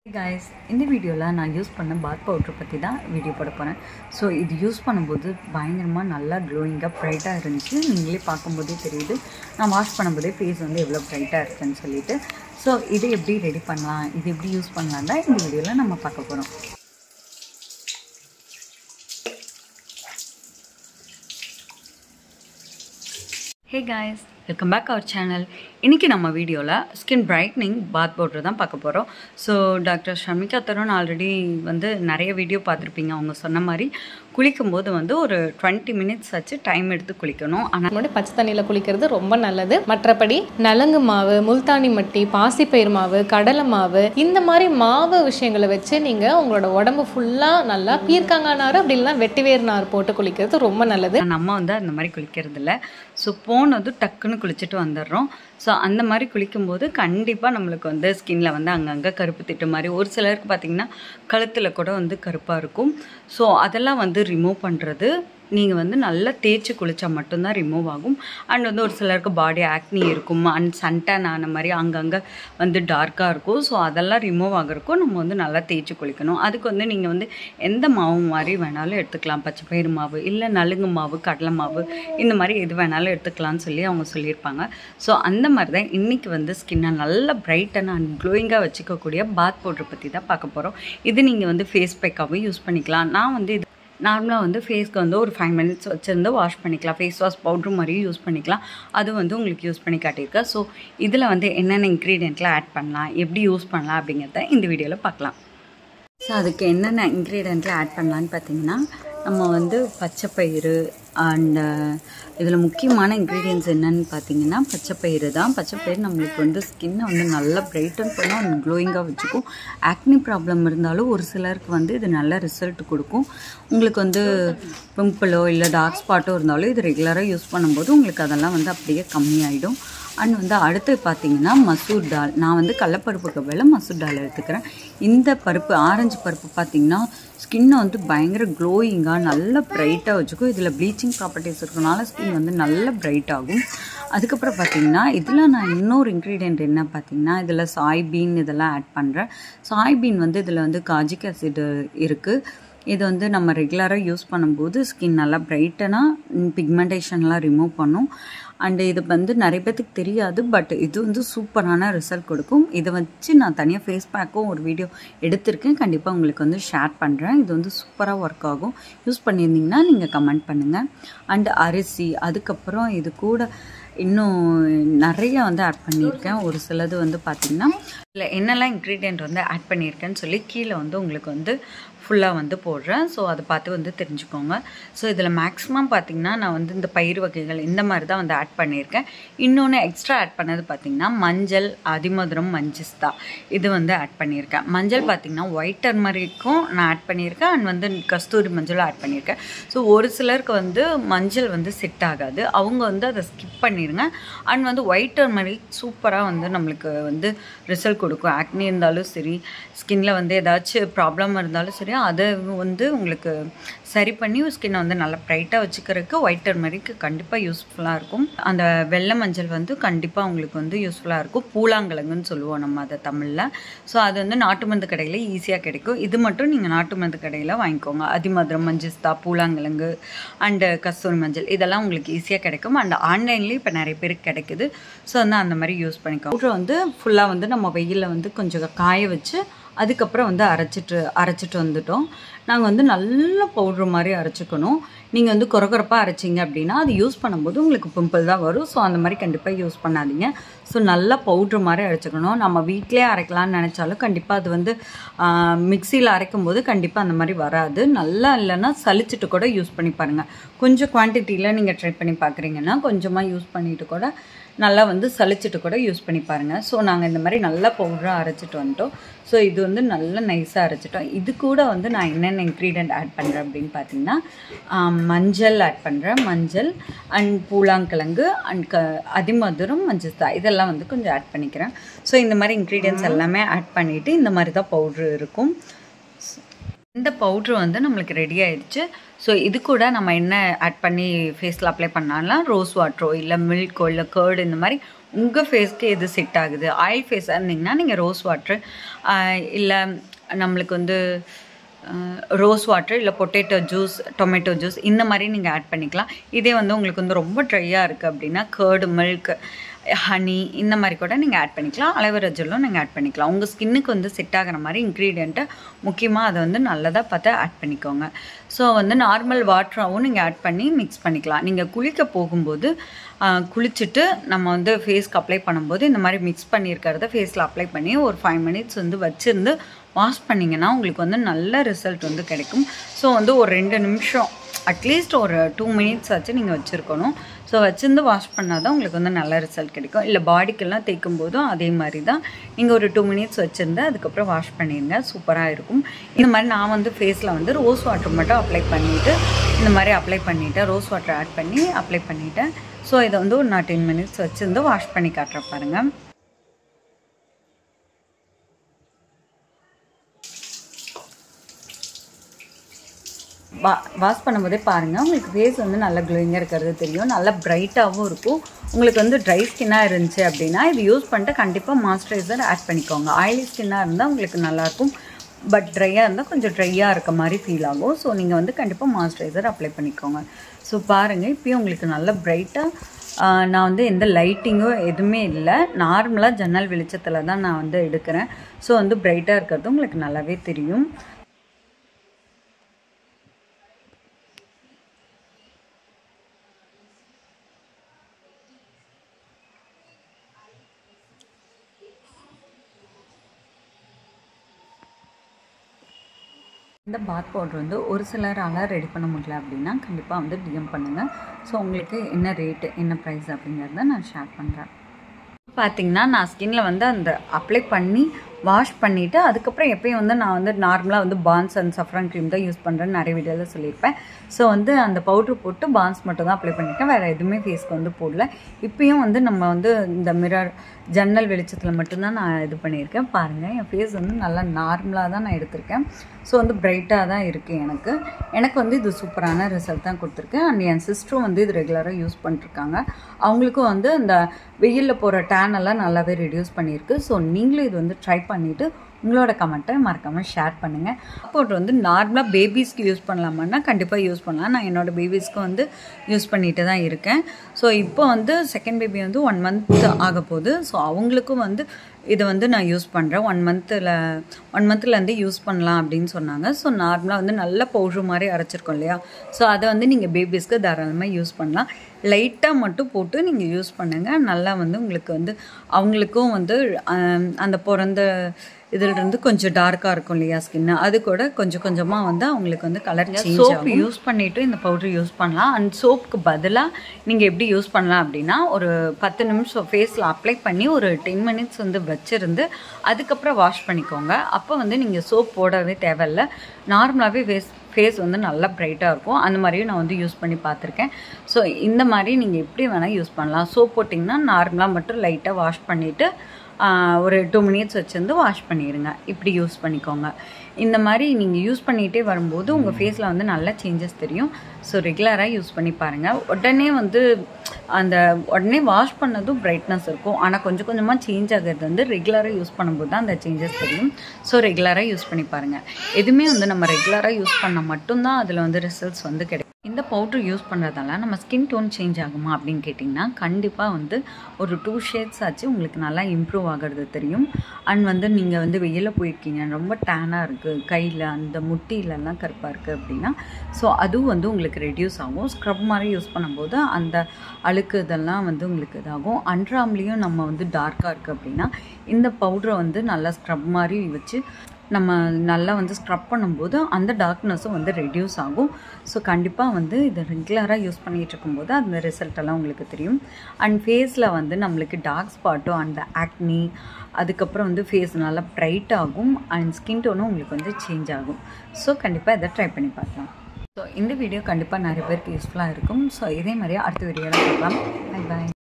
guys இந்த வீடியோவில் நான் யூஸ் பண்ண பாத் பவுட்ரு பற்றி தான் வீடியோ போட போகிறேன் ஸோ இது யூஸ் பண்ணும்போது பயங்கரமாக நல்லா க்ளோயிங்காக ப்ரைட்டாக இருந்துச்சு நீங்களே பார்க்கும்போதே தெரியுது நான் வாஷ் பண்ணும்போதே ஃபேஸ் வந்து எவ்வளோ ப்ரைட்டாக இருக்குன்னு சொல்லிட்டு ஸோ இதை எப்படி ரெடி பண்ணலாம் இது எப்படி யூஸ் பண்ணலாம் தான் இந்த வீடியோவில் நம்ம பார்க்க போகிறோம் hey guys welcome back our channel இன்றைக்கி நம்ம வீடியோவில் ஸ்கின் பிரைட்னிங் பாத் பவுடர் தான் பார்க்க போகிறோம் so doctor Shamika Tarun already வந்து நிறைய வீடியோ பார்த்துருப்பீங்க அவங்க சொன்ன மாதிரி குளிக்கும்போது வந்து ஒரு டுவெண்ட்டி மினிட்ஸ் ஆச்சு டைம் எடுத்து குளிக்கணும் ஆனால் முன்னாடி பச்சை தண்ணியில் குளிக்கிறது ரொம்ப நல்லது மற்றபடி நலங்கு மாவு முல்தானி மட்டி பாசிப்பயிர் மாவு கடலை மாவு இந்த மாதிரி மாவு விஷயங்களை வச்சு நீங்கள் உங்களோட உடம்பு ஃபுல்லாக நல்லா பீர்க்காங்காய் நார் அப்படி இல்லைன்னா வெட்டிவேர் நார் போட்டு குளிக்கிறது ரொம்ப நல்லது நம்ம வந்து அந்த மாதிரி குளிக்கிறது இல்லை ஸோ போனது டக்குன்னு குளிச்சுட்டு வந்துடுறோம் ஸோ அந்த மாதிரி குளிக்கும்போது கண்டிப்பாக நம்மளுக்கு வந்து ஸ்கின்ல வந்து அங்கங்கே கருப்பு திட்டு மாதிரி ஒரு சிலருக்கு பார்த்திங்கன்னா கழுத்தில் கூட வந்து கருப்பாக இருக்கும் ஸோ அதெல்லாம் வந்து ரிமூவ் பண்ணுறது நீங்கள் வந்து நல்லா தேய்ச்சி குளித்தா மட்டும்தான் ரிமூவ் ஆகும் அண்ட் வந்து ஒரு சிலருக்கு பாடி ஆக்னி இருக்கும் அண்ட் சன்டான் ஆன மாதிரி அங்கங்கே வந்து டார்க்காக இருக்கும் ஸோ அதெல்லாம் ரிமூவ் ஆகிறக்கும் நம்ம வந்து நல்லா தேய்ச்சி குளிக்கணும் அதுக்கு வந்து நீங்கள் வந்து எந்த மாவு மாதிரி வேணாலும் எடுத்துக்கலாம் பச்சை பயிறு மாவு இல்லை நலுங்கு மாவு கடலை மாவு இந்த மாதிரி எது வேணாலும் எடுத்துக்கலாம்னு சொல்லி அவங்க சொல்லியிருப்பாங்க ஸோ அந்த மாதிரி தான் இன்றைக்கி வந்து ஸ்கின்னை நல்லா பிரைட்டான அண்ட் க்ளோயிங்காக வச்சுக்கக்கூடிய பாத் பவுடர் பற்றி தான் பார்க்க போகிறோம் இது நீங்கள் வந்து ஃபேஸ் பேக்காகவும் யூஸ் பண்ணிக்கலாம் நான் வந்து இது நார்மலாக வந்து ஃபேஸ்க்கு வந்து ஒரு ஃபைவ் மினிட்ஸ் வச்சுருந்து வாஷ் பண்ணிக்கலாம் ஃபேஸ் வாஷ் பவுட்ரு மாதிரியும் யூஸ் பண்ணிக்கலாம் அது வந்து உங்களுக்கு யூஸ் பண்ணி காட்டியிருக்கேன் ஸோ இதில் வந்து என்னென்ன இன்க்ரீடியண்ட்லாம் ஆட் பண்ணலாம் எப்படி யூஸ் பண்ணலாம் அப்படிங்கிறத இந்த வீடியோவில் பார்க்கலாம் ஸோ அதுக்கு என்னென்ன இன்க்ரீடியண்ட்லாம் ஆட் பண்ணலான்னு பார்த்தீங்கன்னா நம்ம வந்து பச்சைப்பயிறு அண்டு இதில் முக்கியமான இன்க்ரீடியன்ஸ் என்னன்னு பார்த்தீங்கன்னா பச்சைப்பயிறு தான் பச்சைப்பயிறு நம்மளுக்கு வந்து ஸ்கின்னை வந்து நல்லா பிரைட்டன் பண்ணும் அண்ட் க்ளோயிங்காக வச்சுக்கும் ஆக்னி ப்ராப்ளம் இருந்தாலும் ஒரு சிலருக்கு வந்து இது நல்ல ரிசல்ட் கொடுக்கும் உங்களுக்கு வந்து பிம்பிளோ இல்லை டார்க் ஸ்பாட்டோ இருந்தாலும் இது ரெகுலராக யூஸ் பண்ணும்போது உங்களுக்கு அதெல்லாம் வந்து அப்படியே கம்மியாயிடும் அண்ட் வந்து அடுத்து பார்த்தீங்கன்னா மசூர் டால் நான் வந்து கடலப்பருப்புக்கு பதிலாக மசூர் டால் எடுத்துக்கிறேன் இந்த பருப்பு ஆரஞ்சு பருப்பு பார்த்தீங்கன்னா ஸ்கின்னை வந்து பயங்கர க்ளோயிங்காக நல்ல ப்ரைட்டாக வச்சுக்கும் இதில் ப்ளீச்சிங் ப்ராப்பர்ட்டிஸ் இருக்கனால ஸ்கின் வந்து நல்ல பிரைட் ஆகும் அதுக்கப்புறம் பார்த்தீங்கன்னா இதில் நான் இன்னொரு இன்க்ரீடியன்ட் என்ன பார்த்தீங்கன்னா இதில் சாய்பீன் இதெல்லாம் ஆட் பண்ணுறேன் சாய்பீன் வந்து இதில் வந்து காஜிக் ஆசிட் இருக்குது இது வந்து நம்ம ரெகுலராக யூஸ் பண்ணும்போது ஸ்கின் நல்லா பிரைட்டனாக பிக்மெண்டேஷன்லாம் ரிமூவ் பண்ணும் அண்டு இது வந்து நிறைய பேத்துக்கு தெரியாது பட் இது வந்து சூப்பரான ரிசல்ட் கொடுக்கும் இதை வச்சு நான் தனியாக ஃபேஸ் பேக்கும் ஒரு வீடியோ எடுத்திருக்கேன் கண்டிப்பாக உங்களுக்கு வந்து ஷேர் பண்ணுறேன் இது வந்து சூப்பராக ஒர்க் ஆகும் யூஸ் பண்ணியிருந்தீங்கன்னா நீங்கள் கமெண்ட் பண்ணுங்கள் அண்டு அரிசி அதுக்கப்புறம் இது கூட இன்னும் நிறைய வந்து ஆட் பண்ணியிருக்கேன் ஒரு சிலது வந்து பார்த்திங்கன்னா இல்லை என்னெல்லாம் இன்க்ரீடியண்ட் வந்து ஆட் பண்ணியிருக்கேன்னு சொல்லி கீழே வந்து உங்களுக்கு வந்து ஃபுல்லாக வந்து போடுறேன் ஸோ அதை பார்த்து வந்து தெரிஞ்சுக்கோங்க ஸோ இதில் மேக்ஸிமம் பார்த்திங்கன்னா நான் வந்து இந்த பயிர் வகைகள் இந்த மாதிரி தான் வந்து ஆட் பண்ணியிருக்கேன் இன்னொன்று எக்ஸ்ட்ரா ஆட் பண்ணது பார்த்திங்கன்னா மஞ்சள் அதிமதுரம் மஞ்சிஸ்தா இது வந்து ஆட் பண்ணியிருக்கேன் மஞ்சள் பார்த்திங்கன்னா ஒயிட் டர்மரிக்கும் நான் ஆட் பண்ணியிருக்கேன் அண்ட் வந்து கஸ்தூரி மஞ்சளும் ஆட் பண்ணியிருக்கேன் ஸோ ஒரு சிலருக்கு வந்து மஞ்சள் வந்து செட் ஆகாது அவங்க வந்து அதை ஸ்கிப் பண்ணிடுங்க அண்ட் வந்து ஒயிட் டர்மரிக் சூப்பராக வந்து நம்மளுக்கு வந்து ரிசல்ட் கொடுக்கும் ஆக்னி இருந்தாலும் சரி ஸ்கின்ல வந்து ஏதாச்சும் ப்ராப்ளம் இருந்தாலும் சரி அதை வந்து உங்களுக்கு சரி பண்ணி ஸ்கின்னை வந்து நல்லா ப்ரைட்டாக வச்சுக்கிறதுக்கு ஒயிட் டர்மரிக் கண்டிப்பாக யூஸ்ஃபுல்லாக இருக்கும் அந்த வெள்ளை மஞ்சள் வந்து கண்டிப்பாக உங்களுக்கு வந்து யூஸ்ஃபுல்லாக இருக்கும் பூலாங்கிழங்குன்னு சொல்லுவோம் நம்ம அதை தமிழில் ஸோ அது வந்து நாட்டு மருந்து கடையில் ஈஸியாக கிடைக்கும் இது மட்டும் நீங்கள் நாட்டு மருந்து கடையில் வாங்கிக்கோங்க அதிமதுரம் மஞ்சிஸ்தா பூலாங்கிழங்கு அண்டு கஸ்தூரி மஞ்சள் இதெல்லாம் உங்களுக்கு ஈஸியாக கிடைக்கும் அண்ட் ஆன்லைன்லேயும் இப்போ நிறைய பேருக்கு கிடைக்குது ஸோ வந்து அந்த மாதிரி யூஸ் பண்ணிக்கோ பவுட்ரு வந்து ஃபுல்லாக வந்து நம்ம வெயிலில் வந்து கொஞ்சம் காய வச்சு அதுக்கப்புறம் வந்து அரைச்சிட்டு அரைச்சிட்டு வந்துட்டோம் நாங்கள் வந்து நல்ல பவுட்ரு மாதிரி அரைச்சிக்கணும் நீங்கள் வந்து குறக்குறப்பாக அரைச்சிங்க அப்படின்னா அது யூஸ் பண்ணும்போது உங்களுக்கு பிம்பிள் தான் வரும் ஸோ அந்த மாதிரி கண்டிப்பாக யூஸ் பண்ணாதீங்க ஸோ நல்லா பவுட்ரு மாதிரி அரைச்சிக்கணும் நம்ம வீட்டிலே அரைக்கலாம்னு நினச்சாலும் கண்டிப்பாக அது வந்து மிக்சியில் அரைக்கும் போது கண்டிப்பாக அந்த மாதிரி வராது நல்லா இல்லைன்னா சலிச்சிட்டு கூட யூஸ் பண்ணி பாருங்கள் கொஞ்சம் குவான்டிட்டியில் நீங்கள் ட்ரை பண்ணி பார்க்குறீங்கன்னா கொஞ்சமாக யூஸ் பண்ணிட்டு கூட நல்லா வந்து சலிச்சிட்டு கூட யூஸ் பண்ணி பாருங்கள் ஸோ நாங்கள் இந்த மாதிரி நல்லா பவுடராக அரைச்சிட்டு வந்துட்டோம் ஸோ இது வந்து நல்லா நைஸாக அரைச்சிட்டோம் இது கூட வந்து நான் என்னென்ன இன்க்ரீடியன்ட் ஆட் பண்ணுறேன் அப்படின்னு பார்த்தீங்கன்னா மஞ்சள் ஆட் பண்ணுறேன் மஞ்சள் அண்ட் பூலாங்கிழங்கு அண்ட் க அதிமதுரம் மஞ்சள் இதெல்லாம் வந்து கொஞ்சம் ஆட் பண்ணிக்கிறேன் ஸோ இந்த மாதிரி இன்க்ரீடியன்ஸ் எல்லாமே ஆட் பண்ணிவிட்டு இந்த மாதிரி தான் பவுட்ரு இருக்கும் இந்த பவுட்ரு வந்து நம்மளுக்கு ரெடி ஆயிடுச்சு ஸோ இது கூட நம்ம என்ன ஆட் பண்ணி ஃபேஸில் அப்ளை பண்ணாலாம் ரோஸ் வாட்டரோ இல்லை மில்க்கோ இல்லை கேர்டு இந்த மாதிரி உங்கள் ஃபேஸ்க்கு எது செட் ஆகுது ஆயில் ஃபேஸாக இருந்தீங்கன்னா நீங்கள் ரோஸ் வாட்ரு இல்லை நம்மளுக்கு வந்து ரோஸ் வாட்டர் இல்லை பொட்டேட்டோ ஜூஸ் டொமேட்டோ ஜூஸ் இந்த மாதிரி நீங்கள் ஆட் பண்ணிக்கலாம் இதே வந்து உங்களுக்கு வந்து ரொம்ப ட்ரையாக இருக்குது அப்படின்னா கேர்டு மில்க் ஹனி இந்த மாதிரி கூட நீங்கள் ஆட் பண்ணிக்கலாம் அலைவரா ஜெல்லும் நீங்கள் ஆட் பண்ணிக்கலாம் உங்கள் ஸ்கின்னுக்கு வந்து செட் ஆகிற மாதிரி இன்க்ரீடியண்ட்டை முக்கியமாக அதை வந்து நல்லதாக பார்த்து ஆட் பண்ணிக்கோங்க ஸோ வந்து நார்மல் வாட்டராகவும் நீங்கள் ஆட் பண்ணி மிக்ஸ் பண்ணிக்கலாம் நீங்கள் குளிக்க போகும்போது குளிச்சுட்டு நம்ம வந்து ஃபேஸ்க்கு அப்ளை பண்ணும்போது இந்த மாதிரி மிக்ஸ் பண்ணியிருக்கிறத ஃபேஸில் அப்ளை பண்ணி ஒரு ஃபைவ் மினிட்ஸ் வந்து வச்சுருந்து வாஷ் பண்ணிங்கன்னா உங்களுக்கு வந்து நல்ல ரிசல்ட் வந்து கிடைக்கும் ஸோ வந்து ஒரு ரெண்டு நிமிஷம் அட்லீஸ்ட் ஒரு டூ மினிட்ஸ் ஆச்சு நீங்கள் வச்சுருக்கணும் ஸோ வச்சிருந்து வாஷ் பண்ணால் தான் உங்களுக்கு வந்து நல்ல ரிசல்ட் கிடைக்கும் இல்லை பாடிக்கெல்லாம் தேய்க்கும் போதும் அதே மாதிரி தான் நீங்கள் ஒரு டூ மினிட்ஸ் வச்சுருந்து அதுக்கப்புறம் வாஷ் பண்ணிடுங்க சூப்பராக இருக்கும் இந்த மாதிரி நான் வந்து ஃபேஸில் வந்து ரோஸ் வாட்டர் மட்டும் அப்ளை பண்ணிவிட்டு இந்த மாதிரி அப்ளை பண்ணிவிட்டேன் ரோஸ் வாட்டர் ஆட் பண்ணி அப்ளை பண்ணிவிட்டேன் ஸோ இதை வந்து ஒரு நான் டென் மினிட்ஸ் வச்சுருந்து வாஷ் பண்ணி காட்டுற பாருங்கள் வா வாஷ் பண்ணும்போதே பாருங்கள் உங்களுக்கு ஃபேஸ் வந்து நல்ல க்ளோயிங்காக இருக்கிறது தெரியும் நல்ல பிரைட்டாகவும் இருக்கும் உங்களுக்கு வந்து ட்ரை ஸ்கின்னாக இருந்துச்சு அப்படின்னா இது யூஸ் பண்ணிட்டு கண்டிப்பாக மாய்ஸ்சரைசர் ஆட் பண்ணிக்கோங்க ஆயிலி ஸ்கின்னாக இருந்தால் உங்களுக்கு நல்லாயிருக்கும் பட் ட்ரையாக இருந்தால் கொஞ்சம் ட்ரையாக இருக்க மாதிரி ஃபீல் ஆகும் ஸோ நீங்கள் வந்து கண்டிப்பாக மாய்ஸ்சரைசர் அப்ளை பண்ணிக்கோங்க ஸோ பாருங்கள் இப்போயும் உங்களுக்கு நல்ல பிரைட்டாக நான் வந்து எந்த லைட்டிங்கும் எதுவுமே இல்லை நார்மலாக ஜன்னல் வெளிச்சத்தில் தான் நான் வந்து எடுக்கிறேன் ஸோ வந்து பிரைட்டாக இருக்கிறது உங்களுக்கு நல்லாவே தெரியும் இந்த பாத் பவுடர் வந்து ஒரு சிலரால் ரெடி பண்ண முடியல அப்படின்னா கண்டிப்பாக வந்து டிஎம் பண்ணுங்கள் ஸோ உங்களுக்கு என்ன ரேட்டு என்ன ப்ரைஸ் அப்படிங்கிறத நான் ஷேர் பண்ணுறேன் பார்த்தீங்கன்னா நான் ஸ்கின்ல வந்து அந்த அப்ளை பண்ணி வாஷ் பண்ணிவிட்டு அதுக்கப்புறம் எப்பயும் வந்து நான் வந்து நார்மலாக வந்து பான்ஸ் அண்ட் சஃப்ரான் க்ரீம் தான் யூஸ் பண்ணுறேன்னு நிறைய வீடியோவில் சொல்லியிருப்பேன் ஸோ வந்து அந்த பவுட்ரு போட்டு பான்ஸ் மட்டும் தான் அப்ளை பண்ணியிருக்கேன் வேறு எதுவுமே ஃபேஸ்க்கு வந்து போடல இப்பயும் வந்து நம்ம வந்து இந்த மிரர் ஜன்னல் வெளிச்சத்தில் மட்டும்தான் நான் இது பண்ணியிருக்கேன் பாருங்கள் என் ஃபேஸ் வந்து நல்லா நார்மலாக தான் நான் எடுத்திருக்கேன் ஸோ வந்து பிரைட்டாக தான் இருக்குது எனக்கு எனக்கு வந்து இது சூப்பரான ரிசல்ட் தான் கொடுத்துருக்கேன் அண்ட் என் சிஸ்டரும் வந்து இது ரெகுலராக யூஸ் பண்ணிட்டுருக்காங்க அவங்களுக்கும் வந்து இந்த வெயிலில் போகிற டேன் எல்லாம் நல்லாவே ரெடியூஸ் பண்ணியிருக்கு ஸோ நீங்களும் இது வந்து ட்ரை பண்ணிவிட்டு உங்களோட கமெண்ட்டை மறக்காமல் ஷேர் பண்ணுங்கள் அப்போட்டு வந்து நார்மலாக பேபிஸ்க்கு யூஸ் பண்ணலாமான்னா கண்டிப்பாக யூஸ் பண்ணலாம் நான் என்னோடய பேபிஸ்க்கு வந்து யூஸ் பண்ணிட்டு தான் இருக்கேன் ஸோ இப்போ வந்து செகண்ட் பேபி வந்து ஒன் மந்த் ஆக போகுது ஸோ அவங்களுக்கும் வந்து இதை வந்து நான் யூஸ் பண்ணுறேன் ஒன் மந்த்தில் ஒன் மந்த்லேருந்து யூஸ் பண்ணலாம் அப்படின்னு சொன்னாங்க ஸோ நார்மலாக வந்து நல்ல பவுட்ரு மாதிரி அரைச்சிருக்கோம் இல்லையா ஸோ அதை வந்து நீங்கள் பேபிஸ்க்கு தாராளமாக யூஸ் பண்ணலாம் லைட்டாக மட்டும் போட்டு நீங்கள் யூஸ் பண்ணுங்கள் நல்லா வந்து உங்களுக்கு வந்து அவங்களுக்கும் வந்து அந்த பிறந்த இதிலிருந்து கொஞ்சம் டார்க்காக இருக்கும் இல்லையா ஸ்கின்னு அது கூட கொஞ்சம் கொஞ்சமாக வந்து அவங்களுக்கு வந்து கலர் சோப் யூஸ் பண்ணிவிட்டு இந்த பவுடர் யூஸ் பண்ணலாம் அண்ட் சோப்புக்கு பதிலாக நீங்கள் எப்படி யூஸ் பண்ணலாம் அப்படின்னா ஒரு பத்து நிமிஷம் ஃபேஸில் அப்ளை பண்ணி ஒரு டென் மினிட்ஸ் வந்து வச்சுருந்து அதுக்கப்புறம் வாஷ் பண்ணிக்கோங்க அப்போ வந்து நீங்கள் சோப் போடவே தேவையில்ல நார்மலாகவே ஃபேஸ் ஃபேஸ் வந்து நல்லா ப்ரைட்டாக இருக்கும் அந்த மாதிரியும் நான் வந்து யூஸ் பண்ணி பார்த்துருக்கேன் ஸோ இந்த மாதிரி நீங்கள் எப்படி வேணால் யூஸ் பண்ணலாம் சோப் போட்டிங்கன்னா நார்மலாக மட்டும் லைட்டாக வாஷ் பண்ணிவிட்டு ஒரு டூ மினிட்ஸ் வச்சுருந்து வாஷ் பண்ணிடுங்க இப்படி யூஸ் பண்ணிக்கோங்க இந்த மாதிரி நீங்கள் யூஸ் பண்ணிகிட்டே வரும்போது உங்கள் ஃபேஸில் வந்து நல்ல சேஞ்சஸ் தெரியும் ஸோ ரெகுலராக யூஸ் பண்ணி பாருங்கள் உடனே வந்து அந்த உடனே வாஷ் பண்ணதும் பிரைட்னஸ் இருக்கும் ஆனால் கொஞ்சம் கொஞ்சமாக சேஞ்ச் ஆகிறது வந்து ரெகுலராக யூஸ் பண்ணும்போது தான் அந்த சேஞ்சஸ் தெரியும் ஸோ ரெகுலராக யூஸ் பண்ணி பாருங்கள் எதுவுமே வந்து நம்ம ரெகுலராக யூஸ் பண்ணால் மட்டும்தான் அதில் வந்து ரிசல்ட்ஸ் வந்து கிடைக்கும் இந்த பவுட்ரு யூஸ் பண்ணுறதால நம்ம ஸ்கின் டோன் சேஞ்ச் ஆகுமா அப்படின்னு கேட்டிங்கன்னா கண்டிப்பாக வந்து ஒரு டூ ஷேட்ஸ் ஆச்சு உங்களுக்கு நல்லா இம்ப்ரூவ் ஆகிறது தெரியும் அண்ட் வந்து நீங்கள் வந்து வெயிலில் போயிருக்கீங்க ரொம்ப டேனாக இருக்குது கையில் அந்த முட்டிலெல்லாம் கருப்பாக இருக்குது அப்படின்னா ஸோ அதுவும் வந்து உங்களுக்கு ரெடியூஸ் ஆகும் ஸ்க்ரப் மாதிரி யூஸ் பண்ணும்போது அந்த அழுக்கு இதெல்லாம் வந்து உங்களுக்கு இதாகும் அன்றாம்லேயும் நம்ம வந்து டார்க்காக இருக்குது அப்படின்னா இந்த பவுடரை வந்து நல்லா ஸ்க்ரப் மாதிரி வச்சு நம்ம நல்லா வந்து ஸ்க்ரப் பண்ணும்போது அந்த டார்க்னஸும் வந்து ரெடியூஸ் ஆகும் ஸோ கண்டிப்பாக வந்து இதை ரெகுலராக யூஸ் பண்ணிகிட்டு இருக்கும்போது அந்த ரிசல்ட் எல்லாம் உங்களுக்கு தெரியும் அண்ட் ஃபேஸில் வந்து நம்மளுக்கு டார்க் ஸ்பாட்டும் அந்த ஆக்னி அதுக்கப்புறம் வந்து ஃபேஸ் நல்லா ப்ரைட் ஆகும் அண்ட் ஸ்கின் டோனும் உங்களுக்கு வந்து சேஞ்ச் ஆகும் ஸோ கண்டிப்பாக இதை ட்ரை பண்ணி பார்க்கலாம் ஸோ இந்த வீடியோ கண்டிப்பாக நிறைய பேருக்கு யூஸ்ஃபுல்லாக இருக்கும் ஸோ இதே மாதிரியே அடுத்த வீடியோவில் பார்க்கலாம் பை பாய்